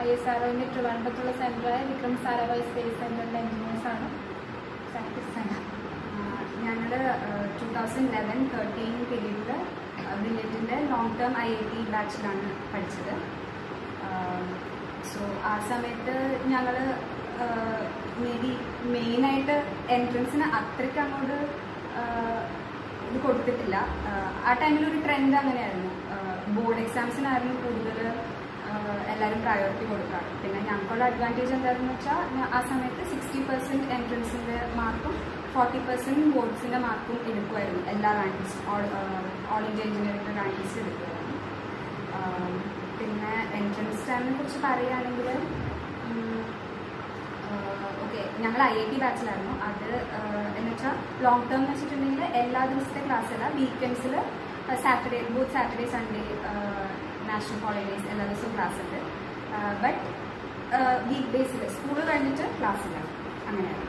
I S R ഒന്റെ ട്രിവാൻഡ്രത്തുള്ള സെന്ററായ വിക്രം സാരാഭായ് സ്പേസ് സെന്ററിന്റെ എഞ്ചിനീയേഴ്സ് ആണ് പ്രാക്ടീസ് സെന്റർ ഞങ്ങൾ ടു തൗസൻഡ് ലെവൻ തേർട്ടീൻ പീരീഡിൽ ബ്രില്യൻറ്റിൻ്റെ long term I I T ബാച്ചിലാണ് പഠിച്ചത് സോ ആ സമയത്ത് ഞങ്ങൾ മേ ബി മെയിനായിട്ട് എൻട്രൻസിന് അത്രയ്ക്ക് അങ്ങോട്ട് ആഹ്, ഇത് കൊടുത്തിട്ടില്ല ആഹ്, ആ ടൈമിൽ ഒരു ട്രെൻഡ് അങ്ങനെയായിരുന്നു ബോർഡ് എക്സാംസിനായിരുന്നു കൂടുതൽ എല്ലാവരും പ്രയോറിറ്റി കൊടുക്കാറ് പിന്നെ ഞങ്ങൾക്കുള്ള അഡ്വാൻറ്റേജ് എന്താണെന്ന് വെച്ചാൽ ആ സമയത്ത് സിക്സ്റ്റി പെർസെൻറ്റ് എൻട്രൻസിൻ്റെ മാർക്കും ഫോർട്ടി പെർസെൻറ്റ് ബോർഡ്സിൻ്റെ മാർക്കും എടുക്കുമായിരുന്നു എല്ലാ rankings all all India engineering rankings എടുക്കുമായിരുന്നു ആം, പിന്നെ എൻട്രൻസ് ടൈമിനെ കുറിച്ച് പറയുകയാണെങ്കിൽ ഓക്കെ ഞങ്ങൾ ഐ ഐ ടി ബാച്ചിലായിരുന്നു അത് എന്ന് വെച്ചാൽ ലോങ് ടേം എന്ന് വെച്ചിട്ടുണ്ടെങ്കിൽ എല്ലാ ദിവസത്തെ ക്ലാസ്സില്ല വീക്കെൻഡ്സിൽ Saturday both Saturday Sunday national holidays എല്ലാ ദിവസവും ക്ലാസ് ഉണ്ട് ബട്ട് വീക്ക് ഡേയ്സിൽ സ്കൂൾ കഴിഞ്ഞിട്ട് ക്ലാസ് ഇല്ല അങ്ങനെയാണ്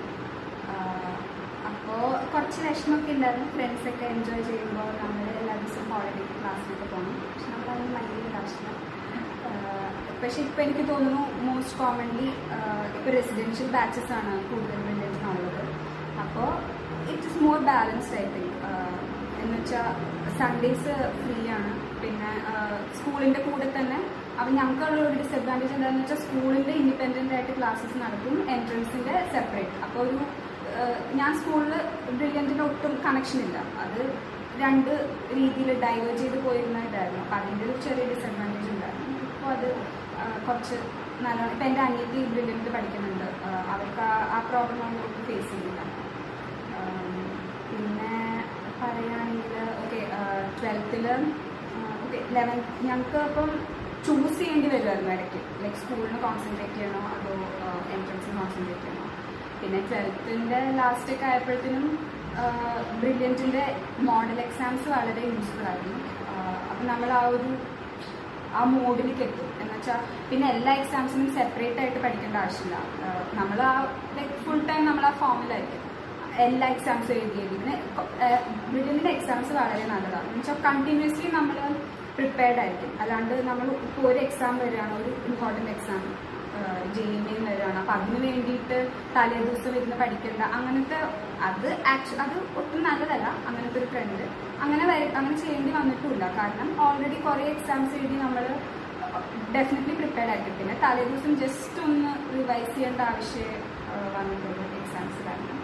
അപ്പോൾ കുറച്ച് വിഷമമൊക്കെ ഉണ്ടായിരുന്നു ഫ്രണ്ട്സൊക്കെ എൻജോയ് ചെയ്യുമ്പോൾ നമ്മൾ എല്ലാ ദിവസവും ഹോളിഡേ ക്ലാസ്സിലൊക്കെ പോകണം പക്ഷെ നമ്മളതൊന്നും മൈൻഡ് ചെയ്യേണ്ട ആവശ്യമില്ല പക്ഷെ ഇപ്പം എനിക്ക് തോന്നുന്നു മോസ്റ്റ് കോമൺലി ഇപ്പോൾ റെസിഡൻഷ്യൽ ബാച്ചസ് ആണ് കൂടുതൽ റിലേറ്റീവ് അപ്പോൾ it is more balanced I think എന്ന് വെച്ചാൽ സൺഡേസ് ഫ്രീ ആണ് പിന്നെ സ്കൂളിൻ്റെ കൂടെ തന്നെ അപ്പം ഞങ്ങൾക്കുള്ള ഒരു ഡിസഡ്വാൻറ്റേജ് എന്താണെന്ന് വെച്ചാൽ സ്കൂളിൻ്റെ ഇൻഡിപെൻഡൻ്റ് ആയിട്ട് ക്ലാസ്സസ് നടക്കും എൻട്രൻസിൻ്റെ സെപ്പറേറ്റ് അപ്പോൾ ഒരു ആഹ് ഞാൻ സ്കൂളിൽ ബ്രില്യൻറ്റിന് ഒട്ടും കണക്ഷൻ ഇല്ല അത് രണ്ട് രീതിയിൽ ഡൈവേർട്ട് ചെയ്ത് പോയിരുന്ന ഇതായിരുന്നു അപ്പം അതിൻ്റെ ഒരു ചെറിയ ഡിസഡ്വാൻറ്റേജ് ഉണ്ടായിരുന്നു ഇപ്പോൾ അത് ആഹ് കുറച്ച് നല്ലോണം ഇപ്പം എൻ്റെ അനിയത്തി ബ്രില്യൻറ്റ് പഠിക്കുന്നുണ്ട് ആഹ് അവർക്ക് ആ- ആ പ്രോബ്ലം ഒന്നും ഫേസ് ചെയ്യുന്നില്ല ആം, പിന്നെ പറയുകയാണെങ്കിൽ ഓക്കെ ട്വൽത്തിൽ ഓക്കെ ലെവൻ ഞങ്ങൾക്ക് ഇപ്പം ചൂസ് ചെയ്യേണ്ടി വരുമായിരുന്നു ഇടയ്ക്ക് ലൈക്ക് സ്കൂളിന് കോൺസെൻട്രേറ്റ് ചെയ്യണോ അതോ എൻട്രൻസിന് കോൺസെൻട്രേറ്റ് ചെയ്യണോ പിന്നെ ട്വൽത്തിൻ്റെ ലാസ്റ്റൊക്കെ ആയപ്പോഴത്തേനും ബ്രില്യൻറ്റിൻ്റെ മോഡൽ എക്സാംസ് വളരെ യൂസ്ഫുൾ ആയിരുന്നു അപ്പം നമ്മൾ ആ ഒരു ആ മോഡിലേക്ക് എത്തും എന്ന് വെച്ചാൽ പിന്നെ എല്ലാ എക്സാംസിനും സെപ്പറേറ്റ് ആയിട്ട് പഠിക്കേണ്ട ആവശ്യമില്ല നമ്മൾ ആ ലൈക്ക് ഫുൾ ടൈം നമ്മൾ ആ ഫോമിലായിരിക്കും എല്ലാ എക്സാംസും എഴുതി എഴുതി പിന്നെ ബ്രില്യൻറ്റിൻ്റെ എക്സാംസ് വളരെ നല്ലതാണ് എന്ന് വെച്ചാൽ കണ്ടിന്യൂസ്ലി നമ്മൾ പ്രിപ്പയർഡ് ആയിരിക്കും അല്ലാണ്ട് നമ്മൾ ഇപ്പോൾ ഒരു എക്സാം വരികയാണ് ഒരു important exam J M A വരികയാണ് അപ്പം അതിന് വേണ്ടിയിട്ട് തലേ ദിവസം ഇരുന്ന് പഠിക്കേണ്ട അങ്ങനത്തെ അത് ആക്ച്വ അത് ഒട്ടും നല്ലതല്ല അങ്ങനത്തെ ഒരു ട്രെൻഡ് അങ്ങനെ വര അങ്ങനെ ചെയ്യേണ്ടി വന്നിട്ടുമില്ല കാരണം ഓൾറെഡി കുറേ എക്സാംസ് എഴുതി നമ്മൾ ഡെഫിനറ്റ്ലി പ്രിപ്പയർഡ് ആയിരിക്കും പിന്നെ തലേ ദിവസം ജസ്റ്റ് ഒന്ന് റിവൈസ് ചെയ്യേണ്ട ആവശ്യം വന്നിട്ടുള്ളൂ എക്സാംസിലാണ്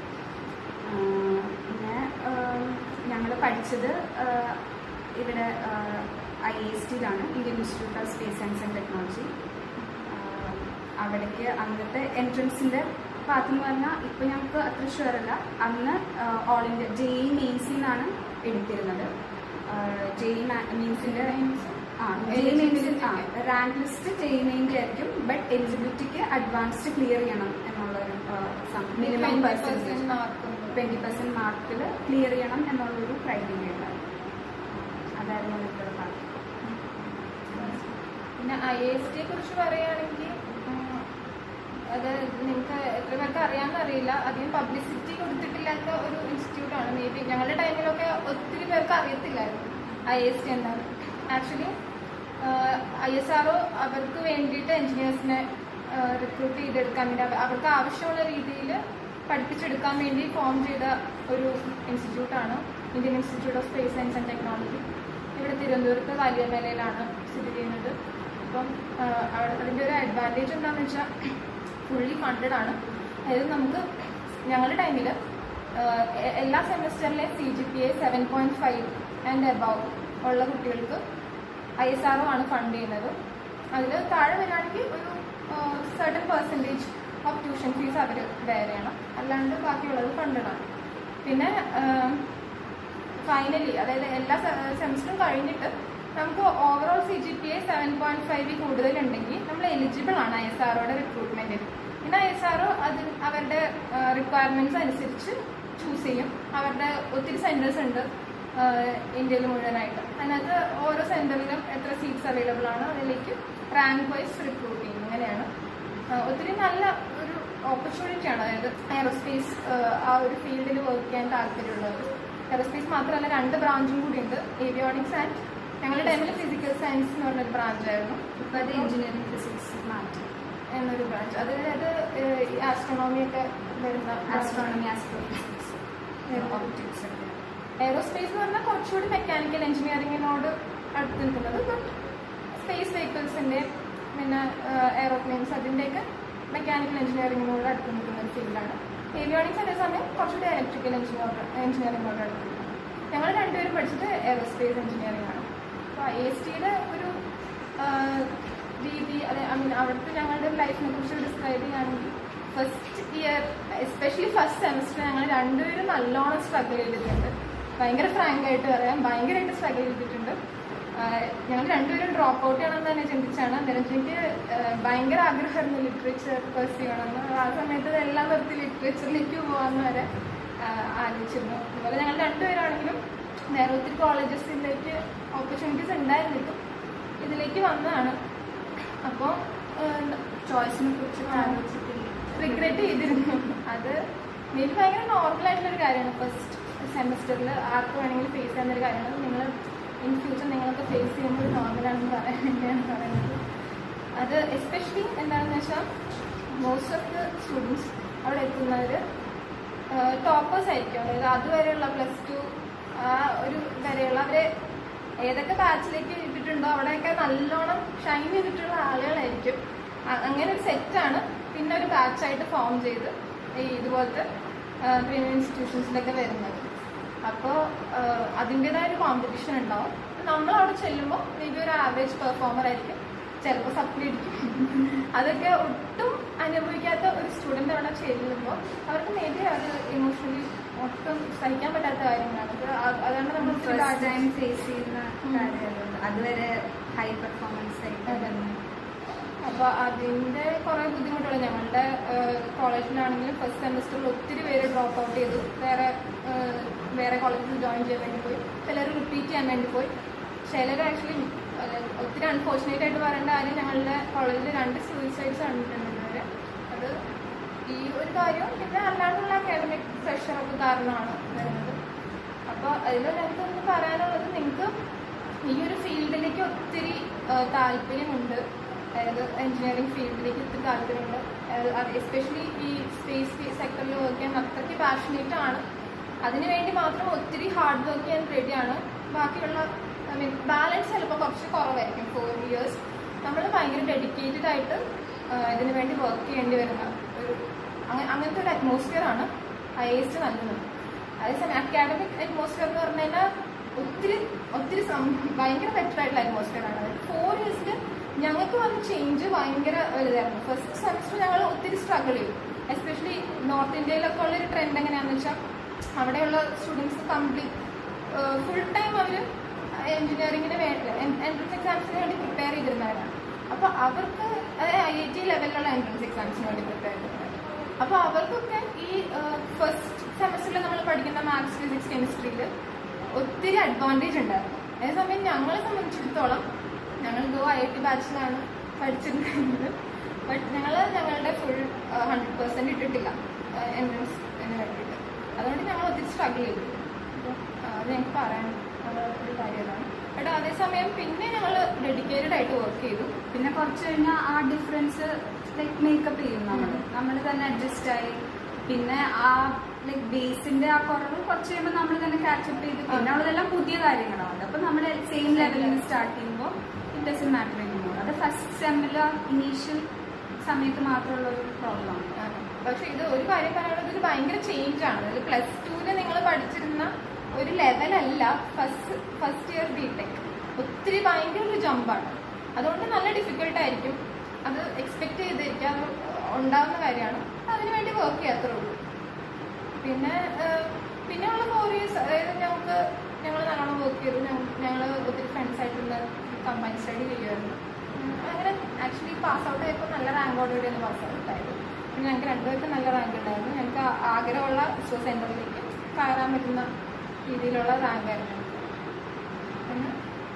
പിന്നെ ഞങ്ങൾ പഠിച്ചത് ആഹ് ഇവിടെ ഐ എസ് ടിയിലാണ് Indian Institute of Space Science and Technology അവിടേക്ക് അന്നത്തെ എൻട്രൻസിൻ്റെ ഭാഗത്ത് എന്ന് പറഞ്ഞാൽ ഇപ്പം ഞങ്ങൾക്ക് അത്ര ഷുവർ അല്ല അന്ന് ഓൾ ഇന്ത്യ ജെ ഇ മെയിൻസിൽ നിന്നാണ് എടുത്തിരുന്നത് ജെ ഇ മീൻസിൻ്റെ ആ ജെ ഇ മെയിൻസിൽ ആ റാങ്ക് ലിസ്റ്റ് ജെ ഇ മെയിൻ്റെ ആയിരിക്കും ബട്ട് എലിജിബിലിറ്റിക്ക് അഡ്വാൻസ്ഡ് ക്ലിയർ ചെയ്യണം എന്നുള്ളൊരു മിനിമം പെർസെൻറ്റേജ് ട്വൻറ്റി പെർസെൻറ്റ് മാർക്കിൽ ക്ലിയർ ചെയ്യണം എന്നുള്ളൊരു ക്രൈറ്റീരിയ ഉണ്ടായിരുന്നു അതായിരുന്നു എനിക്കുള്ള പാർട്ട് പിന്നെ ഐ എസ് ടിയെ കുറിച്ച് പറയുകയാണെങ്കിൽ ഉം, അത് നിങ്ങൾക്ക് എത്ര പേർക്ക് അറിയാമെന്ന് അറിയില്ല അധികം പബ്ലിസിറ്റി കൊടുത്തിട്ടില്ലാത്ത ഒരു ഇൻസ്റ്റിറ്റ്യൂട്ട് ആണ് മേ ബി ഞങ്ങളുടെ ടൈമിലൊക്കെ ഒത്തിരി പേർക്ക് അറിയത്തില്ലായിരുന്നു ഐ എസ് ടി എന്താണ് ആക്ച്വലി ഐ എസ് ആർ അവർക്ക് വേണ്ടിയിട്ട് എഞ്ചിനീയേഴ്സിനെ റിക്രൂട്ട് ചെയ്തെടുക്കാൻ വേണ്ടി അവ- അവർക്ക് ആവശ്യമുള്ള രീതിയിൽ പഠിപ്പിച്ചെടുക്കാൻ വേണ്ടി ഫോം ചെയ്ത ഒരു ഇൻസ്റ്റിറ്റ്യൂട്ടാണ് Indian Institute of Space Science and Technology ഇവിടെ തിരുവനന്തപുരത്ത് വലിയമേലയിലാണ് സ്ഥിതി ചെയ്യുന്നത് അപ്പം ആഹ്, അവിടെ അതിൻ്റെ ഒരു അഡ്വാൻറ്റേജ് എന്താണെന്ന് വെച്ചാൽ ഫുള്ളി ഫണ്ടഡ് ആണ് അതായത് നമുക്ക് ഞങ്ങളുടെ ടൈമിൽ എല്ലാ സെമിസ്റ്ററിലെ C G P A seven point five and above ഉള്ള കുട്ടികൾക്ക് ഐ എസ് ആർ ആണ് ഫണ്ട് ചെയ്യുന്നത് അതിൽ താഴെ വരികയാണെങ്കിൽ ഒരു certain percentage of tuition fees അവർ ബെയർ ചെയ്യണം അല്ലാണ്ട് ബാക്കിയുള്ളത് ഫണ്ടഡ് ആണ് പിന്നെ ഫൈനലി അതായത് എല്ലാ സെമിസ്റ്ററും കഴിഞ്ഞിട്ട് നമുക്ക് overall C G P A seven point five കൂടുതലുണ്ടെങ്കിൽ നമ്മൾ എലിജിബിൾ ആണ് ഐ എസ് ആറോടെ റിക്രൂട്ട്മെന്റിന് പിന്നെ ഐ എസ് ആർഒ അതിന് അവരുടെ റിക്വയർമെന്റ്സ് അനുസരിച്ച് ചൂസ് ചെയ്യും അവരുടെ ഒത്തിരി സെന്റേഴ്സ് ഉണ്ട് ഇന്ത്യയിൽ മുഴുവനായിട്ട് അതിനകത്ത് ഓരോ സെന്ററിലും എത്ര സീറ്റ്സ് അവൈലബിൾ ആണ് അതിലേക്ക് റാങ്ക് വൈസ് റിക്രൂട്ട് ചെയ്യും അങ്ങനെയാണ് ആ, ഒത്തിരി നല്ല ഒരു ഓപ്പർച്യൂണിറ്റിയാണ് അതായത് എയറോസ്പേസ് ആ ഒരു ഫീൽഡിൽ വർക്ക് ചെയ്യാൻ താല്പര്യമുള്ളവർ എയറോസ്പേസ് മാത്രമല്ല രണ്ട് ബ്രാഞ്ചും കൂടി ഉണ്ട് ഏവിയോണിക്സ് ആൻഡ് ഞങ്ങളുടെ ടൈമിൽ ഫിസിക്കൽ സയൻസ് എന്ന് പറഞ്ഞൊരു ബ്രാഞ്ചായിരുന്നു ഇപ്പോൾ അത് എഞ്ചിനീയറിംഗ് ഫിസിക്സ് മാറ്റി അതായത് ഈ ആസ്ട്രോണോമി ഒക്കെ വരുന്ന ആസ്ട്രോണമി ആസ്ട്രോഫിസിക്സ് ഓപ്റ്റിക്സ് ഒക്കെ എയറോസ്പേസ് എന്ന് പറഞ്ഞാൽ കുറച്ചുകൂടി മെക്കാനിക്കൽ എഞ്ചിനീയറിങ്ങിനോട് അടുത്ത് നിൽക്കുന്നത് ബട്ട് സ്പേസ് വെഹിക്കിൾസിന്റെ പിന്നെ എയറോപ്ലെയിൻസ് അതിൻ്റെയൊക്കെ മെക്കാനിക്കൽ എഞ്ചിനീയറിങ്ങിനോട് അടുത്ത് നിൽക്കുന്ന ഒരു ഫീൽഡാണ് ഏവിയോണിക്സ് അതേസമയം കുറച്ചുകൂടി ഇലക്ട്രിക്കൽ എഞ്ചിനീയർ എഞ്ചിനീയറിങ്ങിനോട് അടുത്ത് നിൽക്കുന്നത് ഞങ്ങൾ രണ്ടുപേരും പഠിച്ചത് എയറോസ്പേസ് എഞ്ചിനീയറിംഗ് ആണ് അപ്പോൾ ഐ എസ് ടിയുടെ ഒരു ആ, രീതി അതെ ഐ മീൻ അവിടുത്തെ ഞങ്ങളുടെ ലൈഫിനെ കുറിച്ച് ഡിസ്ക്രൈബ് ചെയ്യുകയാണെങ്കിൽ first year especially first semester ഞങ്ങൾ രണ്ടുപേരും നല്ലോണം സ്ട്രഗിൾ ചെയ്തിട്ടുണ്ട് ഭയങ്കര ഫ്രാങ്ക് ആയിട്ട് പറയാം ഭയങ്കരമായിട്ട് സ്ട്രഗിൾ ചെയ്തിട്ടുണ്ട് ആഹ് ഞങ്ങൾ രണ്ടുപേരും ഡ്രോപ്പ് ഔട്ട് ചെയ്യണമെന്ന് തന്നെ ചിന്തിച്ചാണ് നിരഞ്ജനിക്ക് ഭയങ്കര ആഗ്രഹമായിരുന്നു ലിറ്ററേച്ചർ പേഴ്സ് ചെയ്യണമെന്ന് ആ സമയത്ത് ഇതെല്ലാം നിർത്തി ലിറ്ററേച്ചറിലേക്ക് പോകാമെന്ന് വരെ ആഹ് ആലോചിച്ചിരുന്നു അതുപോലെ ഞങ്ങൾ രണ്ടുപേരാണെങ്കിലും വേറെ ഒത്തിരി കോളേജസിലേക്ക് ഓപ്പർച്യൂണിറ്റീസ് ഉണ്ടായിരുന്നിട്ടും ഇതിലേക്ക് വന്നതാണ് അപ്പോൾ ചോയ്സിനെ കുറിച്ച് ആലോചിച്ചിട്ടില്ല റിഗ്രറ്റ് ചെയ്തിരുന്നു അത് മേ ബി ഭയങ്കര നോർമൽ ആയിട്ടുള്ള ഒരു കാര്യമാണ് ഫസ്റ്റ് സെമസ്റ്ററിൽ ആർക്ക് വേണമെങ്കിലും ഫേസ് ചെയ്യുന്ന ഒരു കാര്യമാണ് നിങ്ങൾ ഇൻ ഫ്യൂച്ചർ നിങ്ങളൊക്കെ ഫേസ് ചെയ്യുമ്പോൾ ഒരു നോർമലാണെന്ന് പറയാൻ വേണ്ടിയാണ് പറയുന്നത് അത് എസ്പെഷ്യലി എന്താണെന്ന് വെച്ചാൽ മോസ്റ്റ് ഓഫ് ദ സ്റ്റുഡൻസ് അവിടെ എത്തുന്നവർ ടോപ്പേഴ്സ് ആയിരിക്കും അതായത് അതുവരെയുള്ള പ്ലസ് ടു ആ ഒരു വരെയുള്ള അവരെ ഏതൊക്കെ ബാച്ചിലേക്ക് ഇട്ടിട്ടുണ്ടോ അവിടെയൊക്കെ നല്ലോണം ഷൈൻ ചെയ്തിട്ടുള്ള ആളുകളായിരിക്കും അ- അങ്ങനെ ഒരു സെറ്റാണ് പിന്നെ ഒരു ബാച്ചായിട്ട് ഫോം ചെയ്ത് ഈ ഇതുപോലത്തെ പ്രീമിയം ഇൻസ്റ്റിറ്റ്യൂഷൻസിലൊക്കെ വരുന്നത് അപ്പോൾ അതിൻ്റെതായ ഒരു കോമ്പറ്റീഷൻ ഉണ്ടാവും നമ്മൾ അവിടെ ചെല്ലുമ്പോൾ മേ ബി ഒരു ആവറേജ് പെർഫോമർ ആയിരിക്കും ചിലപ്പോൾ സപ്ലി അടിക്കും അതൊക്കെ ഒട്ടും അനുഭവിക്കാത്ത ഒരു സ്റ്റുഡൻ്റ് അവിടെ ചെല്ലുമ്പോൾ അവർക്ക് മേ ബി അത് ഇമോഷണലി ഒട്ടും സഹിക്കാൻ പറ്റാത്ത കാര്യങ്ങളാണ് അത് അ- അതാണ് നമ്മൾ ഫസ്റ്റ് ടൈം ഫേസ് ചെയ്യുന്ന കാര്യമായതുകൊണ്ട് അതുവരെ ഹൈ പെർഫോമൻസ് ആയിട്ട് അതെ. അപ്പൊ അതിന്റെ കുറെ ബുദ്ധിമുട്ടുകൾ ഞങ്ങളുടെ കോളേജിലാണെങ്കിലും ഫസ്റ്റ് സെമസ്റ്ററിൽ ഒത്തിരി പേര് ഡ്രോപ്പ് ഔട്ട് ചെയ്തു വേറെ ഏഹ്, വേറെ കോളേജിൽ ജോയിൻ ചെയ്യാൻ വേണ്ടി പോയി ചിലർ റിപ്പീറ്റ് ചെയ്യാൻ വേണ്ടി പോയി ചിലർ ആക്ച്വലി ഒത്തിരി അൺഫോർച്ചുനേറ്റ് ആയിട്ട് പറയേണ്ട കാര്യം ഞങ്ങളുടെ കോളേജിൽ രണ്ട് സൂയിസൈഡ്സ് കണ്ടിട്ടുണ്ട് ഇതുവരെ അത് ഈ ഒരു കാര്യവും പിന്നെ അല്ലാണ്ടുള്ള അക്കാഡമിക് പ്രഷറൊക്കെ കാരണമാണ് വരുന്നത് അപ്പോൾ അതിൽ എനിക്ക് ഒന്ന് പറയാനുള്ളത് നിങ്ങൾക്ക് ഈ ഒരു ഫീൽഡിലേക്ക് ഒത്തിരി ആ, താല്പര്യമുണ്ട് അതായത് എഞ്ചിനീയറിംഗ് ഫീൽഡിലേക്ക് ഒത്തിരി താല്പര്യമുണ്ട് എസ്പെഷ്യലി ഈ സ്പേസ് സെക്ടറിൽ വർക്ക് ചെയ്യാൻ അത്രയ്ക്ക് പാഷനേറ്റ് ആണ് അതിനുവേണ്ടി മാത്രം ഒത്തിരി ഹാർഡ് വർക്ക് ചെയ്യാൻ റെഡിയാണ് ബാക്കിയുള്ള ഐ മീൻ ബാലൻസ് ചിലപ്പോൾ കുറച്ച് കുറവായിരിക്കും ഫോർ ഇയേഴ്സ് നമ്മൾ ഭയങ്കര ഡെഡിക്കേറ്റഡ് ആയിട്ട് ആ, ഇതിനു വേണ്ടി വർക്ക് ചെയ്യേണ്ടി വരുന്ന ഒരു അങ്ങ- അങ്ങനത്തെ ഒരു അറ്റ്മോസ്ഫിയർ ആണ് ഐ എസ് നൽകുന്നത് അതേസമയം അക്കാഡമിക് അറ്റ്മോസ്ഫിയർ എന്ന് പറഞ്ഞു കഴിഞ്ഞാൽ ഒത്തിരി ഒത്തിരി സം- ഭയങ്കര ബെറ്റർ ആയിട്ടുള്ള അറ്റ്മോസ്ഫിയർ ആണ് അതായത് ഫോർ ഇയേഴ്സിൽ ഞങ്ങൾക്ക് വന്ന ചേഞ്ച് ഭയങ്കര വലുതായിരുന്നു ഫസ്റ്റ് സെമസ്റ്റർ ഞങ്ങൾ ഒത്തിരി സ്ട്രഗിൾ ചെയ്തു എസ്പെഷ്യലി നോർത്ത് ഇന്ത്യയിലൊക്കെ ഉള്ള ഒരു ട്രെൻഡ് എങ്ങനെയാണെന്ന് വെച്ചാൽ അവിടെയുള്ള സ്റ്റുഡൻസ് കംപ്ലീറ്റ് ഫുൾ ടൈം അവർ എഞ്ചിനീയറിംഗിന് വേണ്ടി എൻട്രൻസ് എക്സാംസിന് വേണ്ടി പ്രിപ്പയർ ചെയ്തിരുന്നവരാണ് അപ്പോൾ അവർക്ക് അതായത് ഐ ഐ ടി ലെവലിലുള്ള എൻട്രൻസ് എക്സാംസിന് വേണ്ടി പ്രിപ്പയർ ചെയ്തിരുന്നവരാണ് അപ്പോൾ അവർക്കൊക്കെ ഈ ഫസ്റ്റ് സെമസ്റ്ററിൽ നമ്മൾ പഠിക്കുന്ന മാത്സ് ഫിസിക്സ് കെമിസ്ട്രിയിൽ ഒത്തിരി അഡ്വാൻറ്റേജ് ഉണ്ടായിരുന്നു അതേസമയം ഞങ്ങളെ സംബന്ധിച്ചിടത്തോളം ഞങ്ങൾ ഗോ ഐ ഐ ടി ബാച്ചിലാണ് പഠിച്ചിരുന്നത് ബട്ട് ഞങ്ങൾ ഞങ്ങളുടെ ഫുൾ ഹൺഡ്രഡ് പെർസെൻറ്റ് ഇട്ടിട്ടില്ല എൻട്രൻസിന് വേണ്ടിയിട്ട് അതുകൊണ്ട് ഞങ്ങൾ ഒത്തിരി സ്ട്രഗിൾ ചെയ്തു അപ്പോൾ അത് ഞങ്ങൾക്ക് പറയാൻ ഉള്ള ഒരു കാര്യമാണ് ബട്ട് അതേസമയം പിന്നെ ഞങ്ങൾ ഡെഡിക്കേറ്റഡ് ആയിട്ട് വർക്ക് ചെയ്തു പിന്നെ കുറച്ച് കഴിഞ്ഞാൽ ആ ഡിഫറൻസ് ലൈക്ക് മേക്കപ്പ് ചെയ്യും നമ്മൾ നമ്മൾ തന്നെ അഡ്ജസ്റ്റ് ആയി പിന്നെ ആ ലൈക്ക് ബേസിന്റെ ആ കുറവ് കുറച്ച് കഴിയുമ്പോൾ നമ്മൾ തന്നെ കാച്ചപ്പ് ചെയ്ത് പിന്നെ ഉള്ളതെല്ലാം പുതിയ കാര്യങ്ങളാണ് അപ്പൊ നമ്മൾ സെയിം ലെവലിൽ നിന്ന് സ്റ്റാർട്ട് ചെയ്യുമ്പോൾ ഇറ്റ് ഡസൻ മാറ്റർ ചെയ്യുമ്പോൾ അത് ഫസ്റ്റ് സെമ്മില് ഇനീഷ്യൽ സമയത്ത് മാത്രമുള്ള ഒരു പ്രോബ്ലമാണ് ആണ്. പക്ഷെ ഇത് ഒരു കാര്യം പറയാനുള്ളത് ഒരു ഭയങ്കര ചേഞ്ച് ആണ് അതായത് പ്ലസ് ടുവില് നിങ്ങൾ പഠിച്ചിരുന്ന ഒരു ലെവലല്ല first first year B tech ഒത്തിരി ഭയങ്കര ഒരു ജമ്പാണ് അതുകൊണ്ട് നല്ല ഡിഫിക്കൽട്ട് ആയിരിക്കും അത് എക്സ്പെക്ട് ചെയ്തിരിക്കുക അത് ഉണ്ടാവുന്ന കാര്യമാണ് അതിനുവേണ്ടി വർക്ക് ചെയ്യാത്രേ ഉള്ളൂ പിന്നെ ഏഹ്, പിന്നെയുള്ള ഫോർ ഇയേഴ്സ് അതായത് ഞങ്ങൾക്ക് ഞങ്ങൾ നല്ലോണം വർക്ക് ചെയ്തു ഞങ്ങൾ ഒത്തിരി ഫ്രണ്ട്സ് ആയിട്ടുള്ള കമ്പൈൻ സ്റ്റഡി ചെയ്യുമായിരുന്നു ഉം, അങ്ങനെ ആക്ച്വലി പാസ് ഔട്ട് ആയപ്പോൾ നല്ല റാങ്കോടുകൂടിയാണ് പാസ് ഔട്ട് ആയത് പിന്നെ ഞങ്ങൾക്ക് രണ്ടുപേർക്കും നല്ല റാങ്ക് ഉണ്ടായിരുന്നു ഞങ്ങൾക്ക് ആ- ആഗ്രഹമുള്ള ഇസ്രോ സെൻറ്ററിലേക്ക് കയറാൻ പറ്റുന്ന രീതിയിലുള്ള റാങ്ക് ആയിരുന്നു പിന്നെ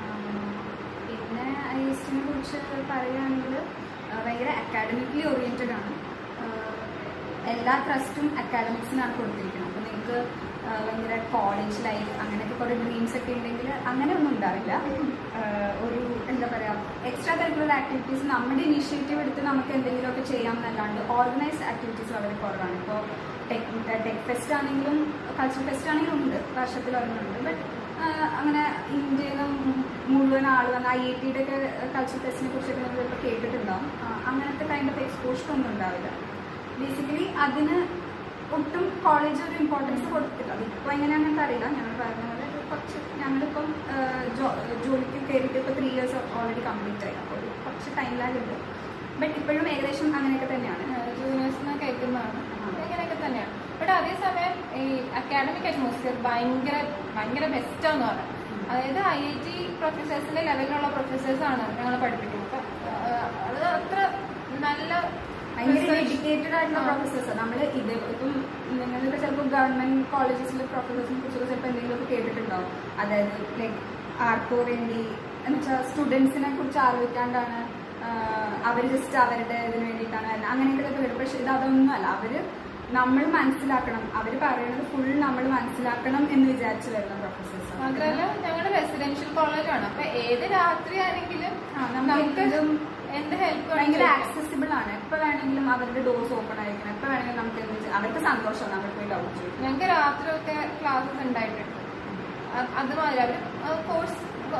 പിന്നെ ഐ എസ് ടിനെ കുറിച്ച് പറയുകയാണെങ്കിൽ ഭയങ്കര അക്കാഡമിക്കലി ഓറിയൻറ്റഡ് ആണ് ആഹ് എല്ലാ ട്രസ്റ്റും അക്കാഡമിക്സിനാണ് കൊടുത്തിരിക്കുന്നത് അപ്പോൾ നിങ്ങൾക്ക് ആ, ഭയങ്കര കോളേജ് ലൈഫ് അങ്ങനെയൊക്കെ കുറേ ഡ്രീംസ് ഒക്കെ ഉണ്ടെങ്കിൽ അങ്ങനെ ഒന്നും ഉണ്ടാവില്ല ആ, ഒരു എന്താ പറയുക എക്സ്ട്രാ കരിക്കുലർ ആക്ടിവിറ്റീസ് നമ്മുടെ ഇനീഷ്യേറ്റീവ് എടുത്ത് നമുക്ക് എന്തെങ്കിലുമൊക്കെ ചെയ്യാം എന്നല്ലാണ്ട് ഓർഗനൈസ്ഡ് ആക്ടിവിറ്റീസ് വളരെ കുറവാണ് ഇപ്പോൾ ടെക് ടെക് ഫെസ്റ്റ് ആണെങ്കിലും കൾച്ചർ ഫെസ്റ്റ് ആണെങ്കിലും ഉണ്ട് വർഷത്തിൽ ഒരെണ്ണമുണ്ട് ബട്ട് അങ്ങനെ ഇന്ത്യയിൽ നിന്ന് മുഴുവൻ ആൾ വന്ന് ഐ ഐ ടിയുടെ ഒക്കെ കൾച്ചർ ഫെസ്റ്റിനെ കുറിച്ചൊക്കെ നിങ്ങൾ ചിലപ്പോൾ കേട്ടിട്ടുണ്ടാവും ആ, അങ്ങനത്തെ കൈൻഡ് ഓഫ് എക്സ്പോഷർ ഒന്നും ഉണ്ടാവില്ല ബേസിക്കലി അതിന് ഒട്ടും കോളേജ് ഒരു ഇമ്പോർട്ടൻസ് കൊടുത്തില്ല അതിപ്പോൾ എങ്ങനെയാണെന്ന് അറിയില്ല ഞങ്ങൾ പറഞ്ഞ പോലെ ഒരു കുറച്ച് ഞങ്ങളിപ്പം ആ, ജോ- ജോലിക്ക് കയറിയിട്ട് ഇപ്പോൾ ത്രീ ഇയേഴ്സ് ഓൾറെഡി കംപ്ലീറ്റ് ആയി അപ്പോൾ ഒരു കുറച്ച് ടൈം ലാഗ് ഉണ്ട് ബട്ട് ഇപ്പോഴും ഏകദേശം അങ്ങനെയൊക്കെ തന്നെയാണ് ജൂനിയേഴ്സിനെ കേൾക്കുന്നതാണ് ഇങ്ങനെയൊക്കെ തന്നെയാണ് ബട്ട് അതേസമയം ഈ അക്കാഡമിക് അറ്റ്മോസ്ഫിയർ ഭയങ്കര ഭയങ്കര ബെസ്റ്റാന്ന് പറയാം അതായത് ഐ ഐ ടി പ്രൊഫസേഴ്സിന്റെ ലെവലിലുള്ള പ്രൊഫസേഴ്സാണ് ഞങ്ങളെ പഠിപ്പിക്കുന്നത് അപ്പൊ, ആ, അത് അത്ര നല്ല ഭയങ്കര research- ഡെഡിക്കേറ്റഡ് ആയിട്ടുള്ള ആ. പ്രൊഫസേഴ്സ് നമ്മൾ ഇത് ഇപ്പം നിങ്ങളൊക്കെ ചിലപ്പോൾ ഗവൺമെന്റ് കോളേജസിലെ പ്രൊഫസേഴ്സിനെ കുറിച്ചൊക്കെ ചിലപ്പോൾ എന്തെങ്കിലുമൊക്കെ കേട്ടിട്ടുണ്ടാവും അതായത് ലൈക്ക് ആർക്കോ വേണ്ടി എന്ന് വെച്ചാൽ സ്റ്റുഡൻസിനെ കുറിച്ച് ആലോചിക്കാണ്ടാണ് അവർ ജസ്റ്റ് അവരുടെ ഇതിന് വേണ്ടിയിട്ടാണ് വരുന്നത് അങ്ങനെയൊക്കെ ചിലപ്പോൾ കേട്ടു പക്ഷെ ഇത് അതൊന്നുമല്ല അവർ നമ്മൾ മനസ്സിലാക്കണം അവർ പറയുന്നത് ഫുൾ നമ്മൾ മനസ്സിലാക്കണം എന്ന് വിചാരിച്ച് വരുന്ന പ്രൊഫസേഴ്സ് മാത്രമല്ല ഞങ്ങളുടെ റെസിഡൻഷ്യൽ കോളേജാണ് അപ്പൊ ഏത് രാത്രി ആണെങ്കിലും ആ, നമുക്ക് നമുക്ക് എന്തും എന്ത് ഹെൽപ്പ് ഭയങ്കര ആക്സസിബിൾ ആണ് എപ്പോൾ വേണമെങ്കിലും അവരുടെ ഡോർസ് ഓപ്പൺ ആയിരിക്കണം എപ്പോൾ വേണമെങ്കിലും നമുക്ക് എന്ത് ചെയ്യാം. അവർക്ക് സന്തോഷം നമ്മൾ പോയി ഡൗട്ട് ചെയ്യും ഞങ്ങൾക്ക് രാത്രിയൊക്കെ ക്ലാസ്സസ് ഉണ്ടായിട്ടുണ്ട് അ- അത് മാതിരി അവർ കോഴ്സ്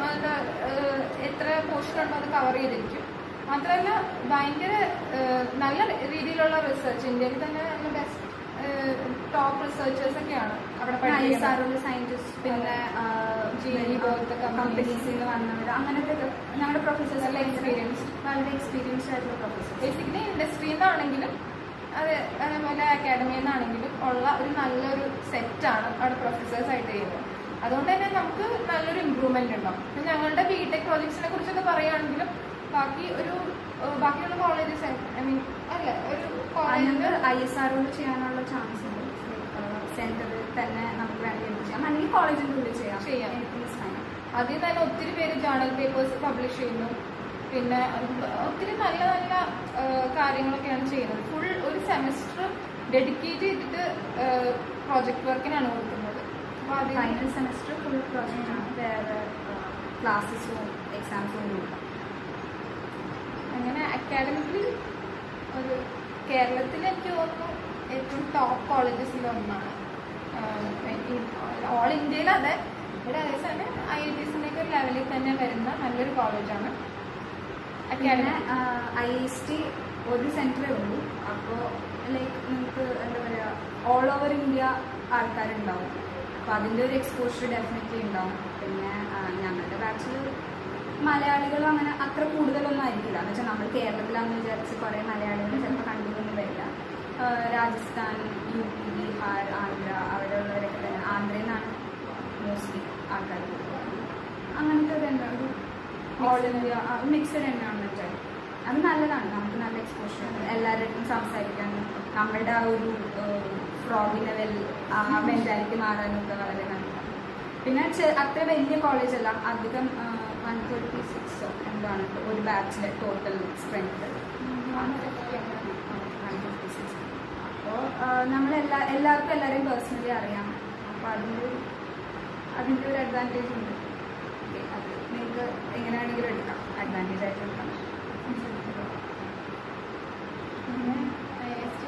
എത്ര പോർഷൻ ഉണ്ടോ അത് കവർ ചെയ്തിരിക്കും മാത്രമല്ല ഭയങ്കര ഏഹ്, നല്ല രീതിയിലുള്ള റിസർച്ച് ഇന്ത്യയിൽ തന്നെ നല്ല ബെസ്റ്റ് ടോപ്പ് റിസർച്ചേഴ്സ് ഒക്കെയാണ് അവിടെ പഠിക്കുന്നത് ഐഎസ്ആറുള്ള സയന്റിസ്റ്റ് പിന്നെ GE പോലത്തെ companies. കമ്പനീസിൽ നിന്ന് വന്നവർ അങ്ങനത്തെ ഒക്കെ ഞങ്ങളുടെ പ്രൊഫസേഴ്സ് നല്ല experienced. വളരെ എക്സ്പീരിയൻസ്ഡ് ആയിട്ടുള്ള പ്രൊഫസേഴ്സ് ബേസിക്കലി ഇൻഡസ്ട്രിയിൽ നിന്നാണെങ്കിലും അത് അതേപോലെ അക്കാഡമിയിൽ നിന്നാണെങ്കിലും ഉള്ള ഒരു നല്ലൊരു സെറ്റാണ് അവിടെ പ്രൊഫസേഴ്സ് ആയിട്ട് ചെയ്യുന്നത് അതുകൊണ്ട് തന്നെ നമുക്ക് നല്ലൊരു ഇമ്പ്രൂവ്മെന്റ് ഉണ്ടാവും ഇപ്പം ഞങ്ങളുടെ ബിടെക് പ്രോജക്ട്സിനെ കുറിച്ചൊക്കെ പറയുകയാണെങ്കിലും ബാക്കി ഒരു ഏഹ് ബാക്കിയുള്ള കോളേജസ് ഐ മീൻ അല്ല ഒരു കോളേജിൽ ഞങ്ങൾക്ക് ഐ എസ് ആറുകൊണ്ട് ചെയ്യാനുള്ള ചാൻസ് ഉണ്ട് സെന്ററിൽ തന്നെ നമുക്ക് വേണമെങ്കിൽ എന്ത് ചെയ്യാം അല്ലെങ്കിൽ കോളേജിൻ്റെ ഉള്ളിൽ ചെയ്യാം ചെയ്യാം. എനിക്ക് ഫൈൻ അതിൽ തന്നെ ഒത്തിരി പേര് ജേണൽ പേപ്പേഴ്സ് പബ്ലിഷ് ചെയ്യുന്നു പിന്നെ ഒത്തിരി നല്ല നല്ല ആ, കാര്യങ്ങളൊക്കെയാണ് ചെയ്യുന്നത് ഫുൾ ഒരു സെമസ്റ്റർ ഡെഡിക്കേറ്റ് ചെയ്തിട്ട് പ്രോജക്റ്റ് വർക്കിനാണ് കൊടുക്കുന്നത് അപ്പോൾ അതിൽ ഫൈനൽ സെമസ്റ്റർ ഫുൾ പ്രോജക്റ്റ് ആണ് വേറെ ക്ലാസ്സസും എക്സാംസും ഒന്നും ഇല്ല അങ്ങനെ അക്കാഡമിക്കലി ഒരു കേരളത്തിൽ എനിക്ക് തോന്നുന്നു ഏറ്റവും ടോപ്പ് കോളേജസിൽ ഒന്നാണ് ഓൾ ഇന്ത്യയിൽ അതെ ഇവിടെ അതേസമയം ഐ ഐ ടിസിൻ്റെ ഒക്കെ ലെവലിൽ തന്നെ വരുന്ന നല്ലൊരു കോളേജാണ് പിന്നെ അക്കാഡമി ഐ എസ് ടി ഒരു സെൻറ്ററേ ഉള്ളൂ അപ്പോൾ ലൈക്ക് നിങ്ങൾക്ക് എന്താ പറയുക ഓൾ ഓവർ ഇന്ത്യ ആൾക്കാരുണ്ടാവും അപ്പോൾ അതിൻ്റെ ഒരു എക്സ്പോഷർ ഡെഫിനറ്റ്ലി ഉണ്ടാവും പിന്നെ ആ, ഞങ്ങളുടെ ബാച്ചിൽ മലയാളികളും അങ്ങനെ അത്ര കൂടുതലൊന്നും ആയിരിക്കില്ല എന്ന് വെച്ചാൽ നമ്മൾ കേരളത്തിലാണെന്ന് വിചാരിച്ച് കുറേ മലയാളികൾ ചിലപ്പോൾ കണ്ടുകൊന്നും വരില്ല ആ, രാജസ്ഥാൻ യു പി ബീഹാർ ആന്ധ്ര അവിടെയുള്ളവരൊക്കെ തന്നെ ആന്ധ്രയിൽ നിന്നാണ് മോസ്റ്റ്ലി ആൾക്കാർ അങ്ങനത്തെ തന്നെ ഒരു ഓൾ ഇന്ത്യ മിക്സഡ് എൻവയോൺമെന്റ് ആയി അത് നല്ലതാണ് നമുക്ക് നല്ല എക്സ്പോഷർ എല്ലാവരുടെ അടുത്തും സംസാരിക്കാനും നമ്മളുടെ ആ ഒരു ഫ്രോഗ് ലെവൽ ആ മെന്റാലിറ്റി മാറാനൊക്കെ വളരെ നല്ലതാണ് പിന്നെ ചെ- അത്ര വലിയ കോളേജ് അല്ല അധികം വൺ തേർട്ടി സിക്സ് എന്താണ് ഒരു ബാച്ചിലെ ടോട്ടൽ സ്ട്രെങ്ത് അപ്പോൾ നമ്മളെല്ലാ എല്ലാവർക്കും എല്ലാവരെയും പേഴ്സണലി അറിയാം അപ്പോൾ അതിൻ്റെ ഒരു അതിൻ്റെ ഒരു അഡ്വാൻറ്റേജ് ഉണ്ട് ഓക്കെ, അത് നിങ്ങൾക്ക് എങ്ങനെയാണെങ്കിലും എടുക്കാം അഡ്വാൻറ്റേജ് ആയിട്ട് എടുക്കാം പിന്നെ IST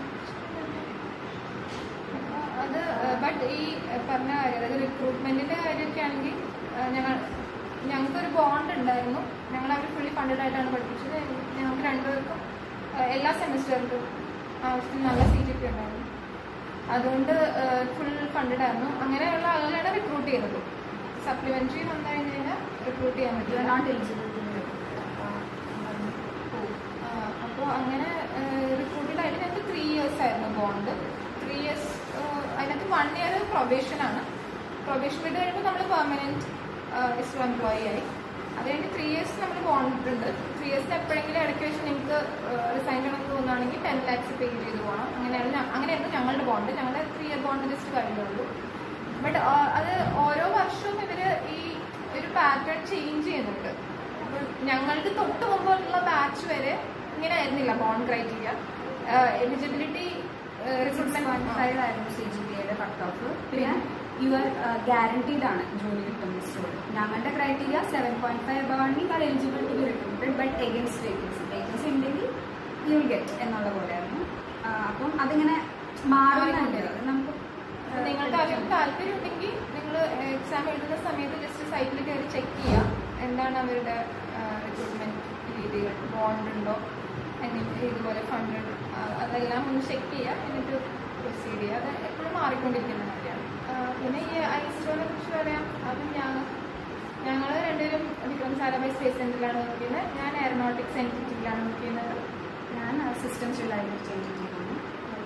അത് ബട്ട് ഈ പറഞ്ഞ കാര്യം അതായത് റിക്രൂട്ട്മെന്റിന്റെ കാര്യമൊക്കെ ആണെങ്കിൽ ഞങ്ങൾ ഞങ്ങൾക്കൊരു ബോണ്ട് ഉണ്ടായിരുന്നു ഞങ്ങൾ അവർ ഫുള്ളി ഫണ്ടഡ് ആയിട്ടാണ് പഠിപ്പിച്ചത് ഞങ്ങൾക്ക് രണ്ടുപേർക്കും ഏഹ്, എല്ലാ സെമിസ്റ്ററിലും ആവശ്യത്തിന് നല്ല സി ജി പി ഉണ്ടായിരുന്നു അതുകൊണ്ട് ഫുൾ ഫണ്ടഡ് ആയിരുന്നു അങ്ങനെയുള്ള ആളുകളാണ് റിക്രൂട്ട് ചെയ്യുന്നത് സപ്ലിമെന്ററി വന്നു കഴിഞ്ഞ് കഴിഞ്ഞാൽ റിക്രൂട്ട് ചെയ്യാൻ യു ആർ പറ്റില്ല നോട്ട് എലിജിബിൾ അപ്പോൾ അങ്ങനെ റിക്രൂട്ടഡ് ആയിട്ട് ഞങ്ങൾക്ക് ത്രീ ഇയേഴ്സ് ആയിരുന്നു ബോണ്ട് ത്രീ ഇയേഴ്സ് അതിനകത്ത് വൺ ഇയർ പ്രൊബേഷൻ ആണ് പ്രൊബേഷൻ വിട്ട് കഴിയുമ്പോൾ നമ്മൾ പെർമനന്റ് ഇസ്രോ എംപ്ലോയി ആയി അത് കഴിഞ്ഞ് ത്രീ ഇയേഴ്സ് നമ്മൾ ബോണ്ട് ഉണ്ട് ത്രീ ഇയേഴ്സിന് എപ്പോഴെങ്കിലും ഇടയ്ക്ക് വെച്ച് നിങ്ങൾക്ക് റിസൈൻ ചെയ്യണമെന്ന് തോന്നുകയാണെങ്കിൽ ടെൻ ലാക്സ് പേ ചെയ്ത് പോകണം അങ്ങനെയാണ് ഞ- അങ്ങനെയായിരുന്നു ഞങ്ങളുടെ ബോണ്ട് ഞങ്ങളുടെ ത്രീ ഇയർ ബോണ്ട് ജസ്റ്റ് കഴിഞ്ഞുള്ളൂ ബട്ട് അത് ഓരോ വർഷവും ഇവര് ഈ ഒരു പാറ്റേൺ ചേഞ്ച് ചെയ്യുന്നുണ്ട് അപ്പോൾ ഞങ്ങൾക്ക് തൊട്ട് മുമ്പുള്ള ബാച്ച് വരെ ഇങ്ങനെ ആയിരുന്നില്ല bond criteria eligibility recruitment five ആയിരുന്നു സി ജി പി യുടെ കട്ട് ഓഫ് പിന്നെ യു ആർ ഗ്യാരണ്ടീഡ് ആണ് ജോലി കിട്ടുന്ന സ്റ്റോറിൽ ഞങ്ങളുടെ criteria seven point five above ആണെങ്കിൽ are eligible to be recruited but against vacancy vacancy ഉണ്ടെങ്കിൽ യു വിൽ ഗെറ്റ് എന്നുള്ള പോലെയായിരുന്നു ആ, അപ്പം അതിങ്ങനെ മാറുന്നുണ്ട് അത് നമുക്ക് അപ്പൊ നിങ്ങൾക്ക് അതിൽ താല്പര്യം ഉണ്ടെങ്കിൽ നിങ്ങൾ എക്സാം എഴുതുന്ന സമയത്ത് ജസ്റ്റ് സൈറ്റിൽ കയറി ചെക്ക് ചെയ്യുക എന്താണ് അവരുടെ റിക്രൂട്ട്മെന്റ് രീതികൾ ബോണ്ട് ഉണ്ടോ എന്നിട്ട് ഇതുപോലെ ഫണ്ട് അതെല്ലാം ഒന്ന് ചെക്ക് ചെയ്യുക എന്നിട്ട് പ്രൊസീഡ് ചെയ്യുക അത് എപ്പോഴും മാറിക്കൊണ്ടിരിക്കുന്ന കാര്യമാണ് ആ, പിന്നെ ഈ ഐസ്റ്റോനെ കുറിച്ച് പറയാം അത് ഞാൻ ഞങ്ങൾ രണ്ടുപേരും വിക്രം സാരാഭായ് സ്പേസ് സെന്ററിലാണ് വർക്ക് ചെയ്യുന്നത് ഞാൻ എയറോനോട്ടിക്സ് എൻറ്റിറ്റിയിലാണ് വർക്ക് ചെയ്യുന്നത് ഞാൻ സിസ്റ്റംസ് റിലയബിലിറ്റി എൻറ്റിറ്റിയിലാണ്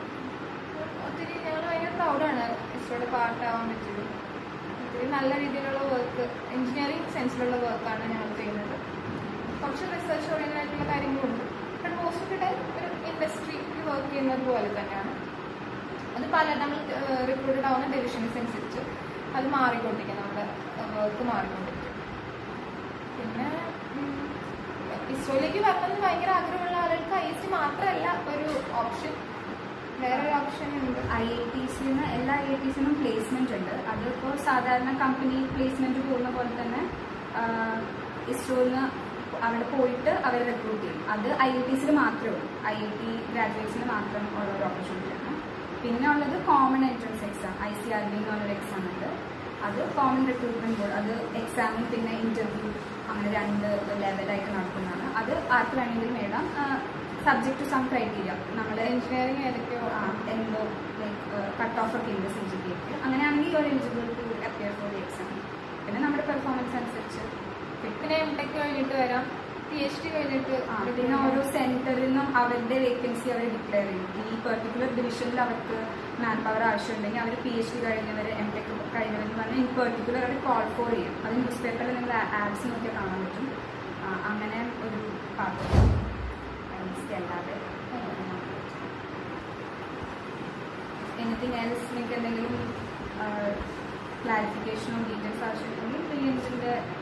ഒത്തിരി ഞങ്ങൾ ഭയങ്കര പ്രൗഡാണ് ഇസ്റ്റോയുടെ പാർട്ടാവാൻ പറ്റിയത് ഒത്തിരി നല്ല രീതിയിലുള്ള വർക്ക് എഞ്ചിനീയറിംഗ് സെൻസിലുള്ള വർക്കാണ് ഞങ്ങൾ ചെയ്യുന്നത് കുറച്ച് റിസർച്ച് ഓറിയൻറ്റഡ് ആയിട്ടുള്ള കാര്യങ്ങളുണ്ട് but most of the time ഒരു ഇൻഡസ്ട്രിയിൽ വർക്ക് ചെയ്യുന്നത് പോലെ തന്നെയാണ് അത് പല നമ്മൾ റിക്രൂട്ടഡ് ആവുന്ന ഡിവിഷൻസ് അനുസരിച്ച് അത് മാറിക്കൊണ്ടിരിക്കും നമ്മുടെ വർക്ക് മാറിക്കൊണ്ടിരിക്കും പിന്നെ ഉം, ഇസ്രോയിലേക്ക് വരണമെന്ന് ഭയങ്കര ആഗ്രഹമുള്ള ആളുകൾക്ക് ഐ എസ് മാത്രമല്ല ഒരു ഓപ്ഷൻ വേറൊരു ഓപ്ഷൻ ഉണ്ട് ഐ ഐ ടിസിന് എല്ലാ ഐ ഐ ടിസിനും പ്ലേസ്മെന്റ് ഉണ്ട് അതിപ്പോൾ സാധാരണ കമ്പനി പ്ലേസ്മെന്റ് പോകുന്ന പോലെ തന്നെ ഇസ്രോന്ന് അവിടെ പോയിട്ട് അവർ റിക്രൂട്ട് ചെയ്യും അത് ഐ ഐ ടിസിൽ മാത്രമേ ഉള്ളൂ ഐ ഐ ടി ഗ്രാജുവേറ്റ്സിന് മാത്രം ഉള്ള ഒരു ഓപ്പർച്യൂണിറ്റി ആണ് പിന്നെ ഉള്ളത് common entrance exam I C R B എന്ന് പറഞ്ഞൊരു എക്സാം ഉണ്ട് അത് കോമൺ റിക്രൂട്ട്മെന്റ് ബോർഡ് അത് എക്സാമും പിന്നെ ഇന്റർവ്യൂ അങ്ങനെ രണ്ട് ലെവലായിട്ട് നടത്തുന്നതാണ് അത് ആർക്ക് വേണമെങ്കിലും നേടാം സബ്ജക്ട് ടു സം ക്രൈറ്റീരിയ നമ്മൾ എഞ്ചിനീയറിംഗ് ഏതൊക്കെയോ ആ, എന്തോ ലൈക്ക് കട്ട് ഓഫ് ഒക്കെ ഉണ്ട് സി ജി പി ഒക്കെ അങ്ങനെയാണെങ്കിൽ you eligible to appear for the exam പിന്നെ നമ്മുടെ പെർഫോമൻസ് അനുസരിച്ച് പിന്നെ എം ടെക് കഴിഞ്ഞിട്ട് വരാം പി എച്ച് ഡി കഴിഞ്ഞിട്ട് ആ, പിന്നെ ഓരോ സെന്ററിൽ നിന്നും അവരുടെ വേക്കൻസി അവർ ഡിക്ലെയർ ചെയ്യും ഈ പെർട്ടിക്കുലർ ഡിവിഷനിൽ അവർക്ക് മാൻ പവർ ആവശ്യമുണ്ടെങ്കിൽ അവർ പി എച്ച് ഡി കഴിഞ്ഞവർ എം ടെക് കഴിഞ്ഞവരെന്ന് പറഞ്ഞാൽ ഇൻ പെർട്ടിക്കുലർ അവർ കോൾ ഫോർ ചെയ്യും അത് ന്യൂസ് പേപ്പറിൽ നിങ്ങൾ ആഡ്സ് നോക്കിയാൽ കാണാൻ പറ്റും ആ, അങ്ങനെ ഒരു പാർട്ട് അല്ലാതെ എനിത്തിങ് എൽസ് നിങ്ങൾക്ക് എന്തെങ്കിലും ക്ലാരിഫിക്കേഷനോ ഡീറ്റെയിൽസ് ആവശ്യമുണ്ടെങ്കിൽ ബ്രില്യൻസിൻ്റെ